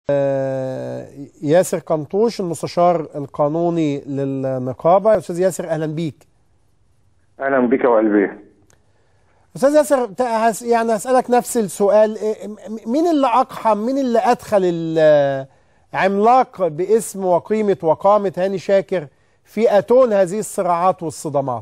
ياسر قنطوش المستشار القانوني للنقابه يا استاذ ياسر اهلا بيك اهلا بك يا قلبي استاذ ياسر يعني هسالك نفس السؤال مين اللي اقحم مين اللي ادخل العملاق باسم وقيمه وقامه هاني شاكر في اتون هذه الصراعات والصدامات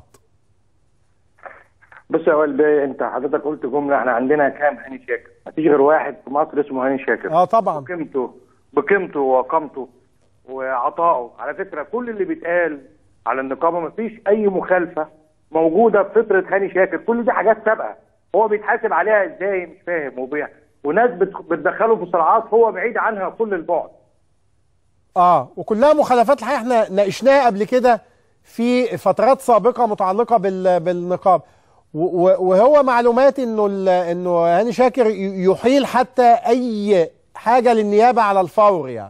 بص يا قلبي انت حضرتك قلت جمله احنا عندنا كام هاني شاكر مفيش غير واحد في مصر اسمه هاني شاكر اه طبعا بقيمته بقيمته وقامته وعطائه على فكره كل اللي بيتقال على النقابه مفيش اي مخالفه موجوده في فطره هاني شاكر كل دي حاجات سابقه هو بيتحاسب عليها ازاي مش فاهم وبيع وناس بتدخله في صراعات هو بعيد عنها كل البعد اه وكلها مخالفات الحقيقه احنا ناقشناها قبل كده في فترات سابقه متعلقه بال... بالنقاب وهو معلومات انه ال... انه هاني شاكر يحيل حتى اي حاجه للنيابه على الفور يعني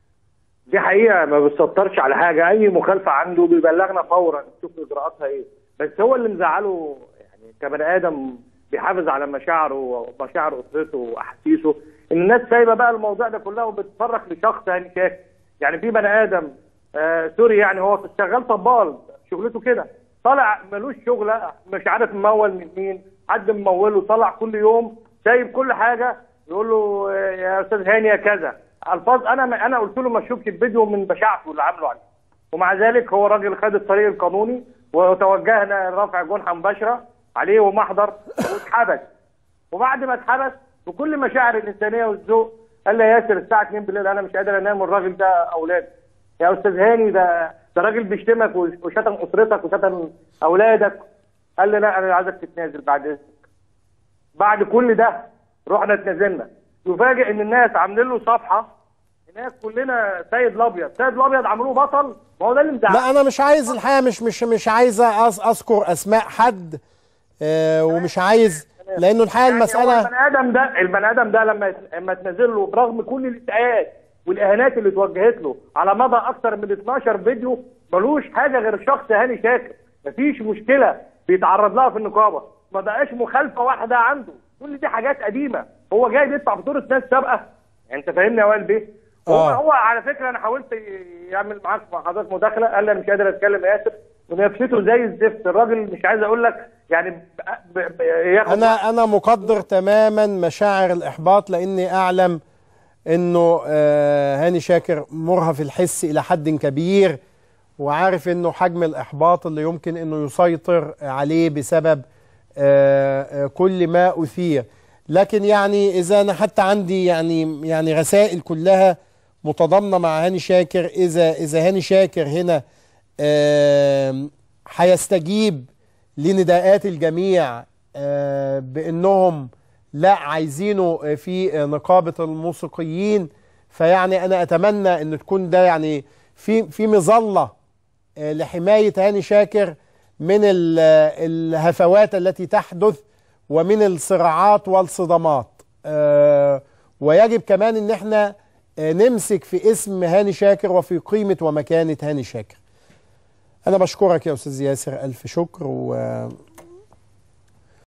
دي حقيقه ما بيسطرش على حاجه اي مخالفه عنده بيبلغنا فورا نشوف اجراءاتها ايه بس هو اللي مزعله يعني كبني ادم بيحافظ على مشاعره ومشاعر اسرته واحاسيسه ان الناس سايبه بقى الموضوع ده كله وبتتفرق لشخص هاني شاكر يعني في بني ادم آه سوري يعني هو شغال طبال شغلته كده طالع ملوش شغله مش عارف ممول من مين حد مموله طلع كل يوم سايب كل حاجه يقول له يا استاذ هاني يا كذا الفاظ انا انا قلت له ما اشوفش الفيديو من بشاعته اللي عامله عليه ومع ذلك هو راجل خد الطريق القانوني وتوجهنا لرفع جنحه مباشره عليه ومحضر واتحبس وبعد ما اتحبس بكل مشاعر الانسانيه والذوق قال لي يا ياسر الساعه 2 بالليل انا مش قادر انام والراجل ده اولادي يا استاذ هاني ده ده راجل بيشتمك وشتم اسرتك وشتم اولادك قال لي لا انا عايزك تتنازل بعد اذنك بعد كل ده رحنا اتنازلنا يفاجئ ان الناس عاملين له صفحه هناك كلنا سيد الابيض سيد الابيض عملوه بطل ما هو ده اللي مزعل لا انا مش عايز الحقيقه مش مش مش عايز اذكر اسماء حد آه ومش عايز لانه الحقيقه يعني المساله البني ادم ده البني ادم ده لما لما تنزل له برغم كل الاساءات والاهانات اللي اتوجهت له على مدى اكثر من 12 فيديو ملوش حاجه غير شخص هاني شاكر مفيش مشكله بيتعرض لها في النقابه ما بقاش مخالفه واحده عنده كل دي حاجات قديمه هو جاي بيدفع فاتوره ناس سابقه انت فاهمني يا وائل بيه هو آه. هو على فكره انا حاولت يعمل معاك مع حضرتك مداخله قال لي انا مش قادر اتكلم يا ياسر ونفسيته زي الزفت الراجل مش عايز اقول لك يعني ب... ب... ياخد انا انا مقدر تماما مشاعر الاحباط لاني اعلم انه آه هاني شاكر مرهف الحس الى حد كبير وعارف انه حجم الاحباط اللي يمكن انه يسيطر عليه بسبب آه آه كل ما اثير لكن يعني اذا انا حتى عندي يعني يعني رسائل كلها متضامنه مع هاني شاكر اذا اذا هاني شاكر هنا هيستجيب لنداءات الجميع بانهم لا عايزينه في نقابه الموسيقيين فيعني انا اتمنى ان تكون ده يعني في في مظله لحمايه هاني شاكر من الهفوات التي تحدث ومن الصراعات والصدامات ويجب كمان ان احنا نمسك في اسم هاني شاكر وفي قيمه ومكانه هاني شاكر انا بشكرك يا استاذ ياسر الف شكر و